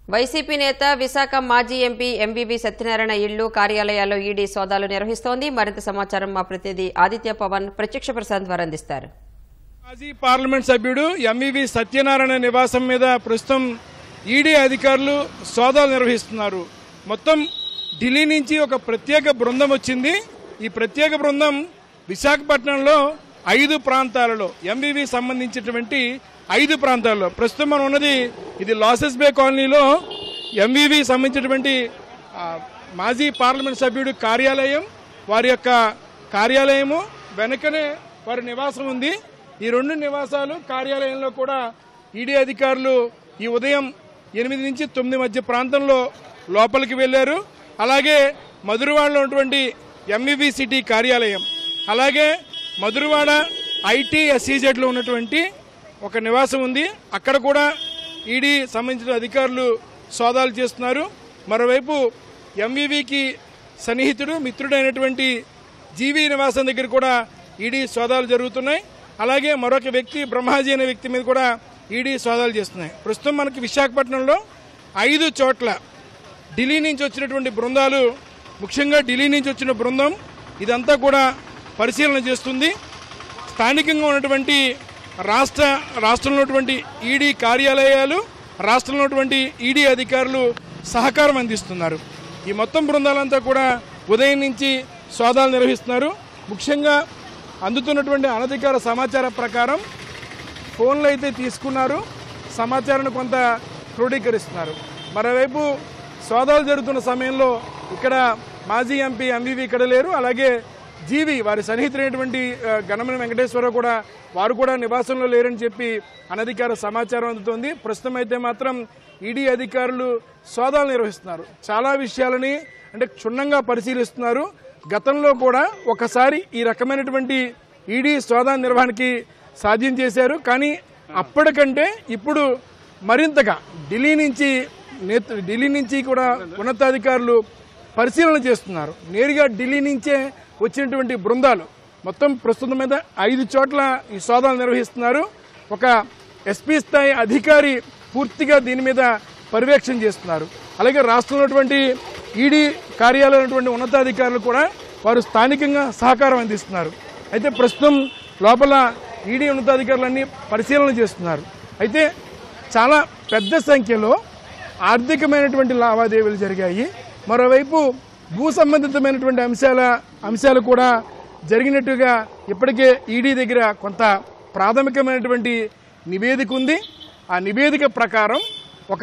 YCP నేత విశాఖ మాజీ MP ఎంబీబీ Satyanarayana ఇళ్లు కార్యాలయాల్లో ఈడీ సోదాలు నిర్వహిస్తోంది మరింత సమాచారం మా ప్రతినిధి ఆదిత్య పవన్ ప్రత్యక్ష ప్రసాద్ ద్వారా అందిస్తారు మాజీ పార్లమెంట్ సభ్యుడు ఎంఈవి సత్యనారాయణ నివాసం మీద ప్రస్తుతం ఈడీ అధికారులు సోదాలు నిర్వహిస్తున్నారు మొత్తం ఢిల్లీ నుంచి ఒక ప్రత్యేక బృందం వచ్చింది ఈ ప్రత్యేక బృందం విశాఖపట్నంలో ఐదు ప్రాంతాలలో ఎంబీవి సంబంధించినటువంటి ఐదు ప్రాంతాల్లో ప్రస్తుతం మనం ఉన్నది ఇది లాసెస్ బే కాలనీలో ఎంవీవి సంబంధించినటువంటి ఆ, మాజీ పార్లమెంట్ సభ్యుడి కార్యాలయం వారి యొక్క కార్యాలయము వెనకనే వారి నివాసం ఉంది ఈ రెండు నివాసాలు కార్యాలయంలో కూడా ఈడీ అధికారులు ఈ ఉదయం ఎనిమిది నుంచి తొమ్మిది మధ్య ప్రాంతంలో లోపలికి వెళ్లారు అలాగే మధురవాడలో ఉన్నటువంటి ఎంఈవి సిటీ కార్యాలయం అలాగే మధురవాడ ఐటీ ఎస్ఈజెడ్లో ఉన్నటువంటి ఒక నివాసం ఉంది అక్కడ కూడా ఈడీ సంబంధించిన అధికారులు సోదాలు చేస్తున్నారు మరోవైపు ఎంవీవీకి సన్నిహితుడు మిత్రుడైనటువంటి జీవీ నివాసం దగ్గర కూడా ఈడీ సోదాలు జరుగుతున్నాయి అలాగే మరొక వ్యక్తి బ్రహ్మాజీ అనే వ్యక్తి మీద కూడా ఈడీ సోదాలు చేస్తున్నాయి ప్రస్తుతం మనకి విశాఖపట్నంలో ఐదు చోట్ల ఢిల్లీ నుంచి వచ్చినటువంటి బృందాలు ముఖ్యంగా ఢిల్లీ నుంచి వచ్చిన బృందం ఇదంతా కూడా పరిశీలన చేస్తుంది స్థానికంగా ఉన్నటువంటి రాష్ట్ర రాష్ట్రంలో ఉన్నటువంటి ఈడీ కార్యాలయాలు రాష్ట్రంలో ఉన్నటువంటి ఈడీ అధికారులు సహకారం అందిస్తున్నారు ఈ మొత్తం బృందాలంతా కూడా ఉదయం నుంచి సోదాలు నిర్వహిస్తున్నారు ముఖ్యంగా అందుతున్నటువంటి అనధికార సమాచార ప్రకారం ఫోన్లు అయితే తీసుకున్నారు సమాచారాన్ని కొంత క్రోడీకరిస్తున్నారు మరోవైపు సోదాలు జరుగుతున్న సమయంలో ఇక్కడ మాజీ ఎంపీ ఎంవీవి ఇక్కడ లేరు అలాగే జీవి వారి సన్నిహితులైనటువంటి ఆ, గణమని వెంకటేశ్వరరావు కూడా వారు కూడా నివాసంలో లేరని చెప్పి అనధికార సమాచారం అందుతోంది ప్రస్తుతం అయితే మాత్రం ఈడీ అధికారులు సోదాలు నిర్వహిస్తున్నారు చాలా విషయాలని అంటే క్షుణ్ణంగా పరిశీలిస్తున్నారు గతంలో కూడా ఒకసారి ఈ రకమైనటువంటి ఈడీ సోదా నిర్వహణకి సాధ్యం చేశారు కానీ అప్పటికంటే ఇప్పుడు మరింతగా ఢిల్లీ నుంచి నేతృ ఢిల్లీ నుంచి కూడా ఉన్నతాధికారులు పరిశీలన చేస్తున్నారు నేరుగా ఢిల్లీ నుంచే వచ్చినటువంటి బృందాలు మొత్తం ప్రస్తుతం మీద ఐదు చోట్ల ఈ సోదాలు నిర్వహిస్తున్నారు ఒక ఎస్పీ స్థాయి అధికారి పూర్తిగా దీని మీద పర్యవేక్షణ చేస్తున్నారు అలాగే రాష్ట్రంలో ఉన్నటువంటి ఈడీ కార్యాలయం ఉన్నటువంటి ఉన్నతాధికారులు కూడా వారు స్థానికంగా సహకారం అందిస్తున్నారు అయితే ప్రస్తుతం లోపల ఈడీ ఉన్నతాధికారులన్నీ పరిశీలన చేస్తున్నారు అయితే చాలా పెద్ద సంఖ్యలో ఆర్థికమైనటువంటి లావాదేవీలు జరిగాయి మరోవైపు భూ సంబంధితమైనటువంటి అంశాల అంశాలు కూడా జరిగినట్టుగా ఇప్పటికే ఈడీ దగ్గర కొంత ప్రాథమికమైనటువంటి నివేదిక ఉంది ఆ నివేదిక ప్రకారం ఒక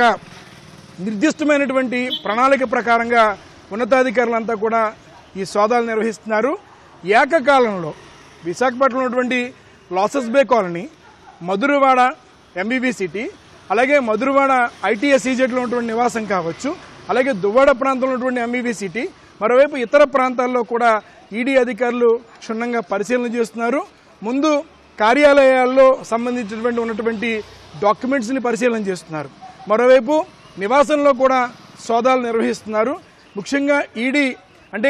నిర్దిష్టమైనటువంటి ప్రణాళిక ప్రకారంగా ఉన్నతాధికారులంతా కూడా ఈ సోదాలు నిర్వహిస్తున్నారు ఏకకాలంలో విశాఖపట్నంలో ఉన్నటువంటి లాసెస్ బే కాలనీ మధురవాడ ఎంబీబీ సిటీ అలాగే మధురవాడ ఐటీఎస్ఈజెడ్లో ఉన్నటువంటి నివాసం కావచ్చు అలాగే దువ్వాడ ప్రాంతంలో ఉన్నటువంటి ఎంబీబీ సిటీ మరోవైపు ఇతర ప్రాంతాల్లో కూడా ఈడీ అధికారులు క్షుణ్ణంగా పరిశీలన చేస్తున్నారు ముందు కార్యాలయాల్లో సంబంధించినటువంటి ఉన్నటువంటి డాక్యుమెంట్స్ని పరిశీలన చేస్తున్నారు మరోవైపు నివాసంలో కూడా సోదాలు నిర్వహిస్తున్నారు ముఖ్యంగా ఈడీ అంటే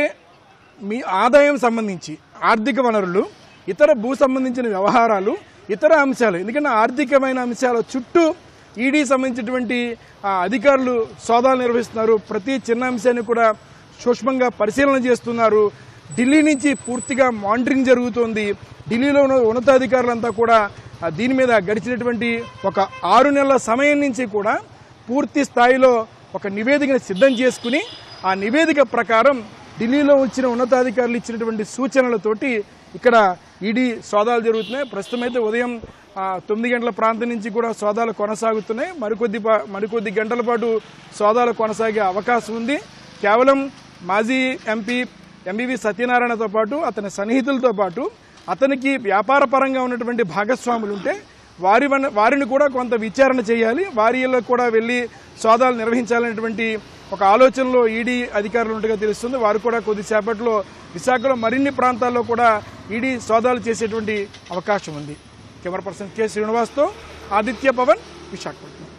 మీ ఆదాయం సంబంధించి ఆర్థిక వనరులు ఇతర భూ సంబంధించిన వ్యవహారాలు ఇతర అంశాలు ఎందుకంటే ఆర్థికమైన అంశాల చుట్టూ ఈడీ సంబంధించినటువంటి ఆ, అధికారులు సోదాలు నిర్వహిస్తున్నారు ప్రతి చిన్న అంశాన్ని కూడా సూక్ష్మంగా పరిశీలన చేస్తున్నారు ఢిల్లీ నుంచి పూర్తిగా మానిటరింగ్ జరుగుతోంది ఢిల్లీలో ఉన్న ఉన్నతాధికారులంతా కూడా ఆ, దీని మీద గడిచినటువంటి ఒక ఆరు నెలల సమయం నుంచి కూడా పూర్తి స్థాయిలో ఒక నివేదికను సిద్ధం చేసుకుని ఆ నివేదిక ప్రకారం ఢిల్లీలో వచ్చిన ఉన్నతాధికారులు ఇచ్చినటువంటి సూచనలతోటి ఇక్కడ ఈడీ సోదాలు జరుగుతున్నాయి ప్రస్తుతం అయితే ఉదయం ఆ, తొమ్మిది గంటల ప్రాంతం నుంచి కూడా సోదాలు కొనసాగుతున్నాయి మరికొద్ది పా- మరికొద్ది గంటల పాటు సోదాలు కొనసాగే అవకాశం ఉంది కేవలం మాజీ ఎంపీ ఎంబీవి సత్యనారాయణతో పాటు అతని సన్నిహితులతో పాటు అతనికి వ్యాపార పరంగా ఉన్నటువంటి భాగస్వాములు ఉంటే వారి వన- వారిని కూడా కొంత విచారణ చేయాలి వారి ఇళ్ళకు కూడా వెళ్ళి సోదాలు నిర్వహించాలనేటువంటి ఒక ఆలోచనలో ఈడీ అధికారులు ఉన్నట్టుగా తెలుస్తుంది వారు కూడా కొద్దిసేపట్లో విశాఖలో మరిన్ని ప్రాంతాల్లో కూడా ఈడీ సోదాలు చేసేటువంటి అవకాశం ఉంది కెమెరా పర్సన్ కె శ్రీనివాస్తో ఆదిత్య పవన్ విశాఖపట్నం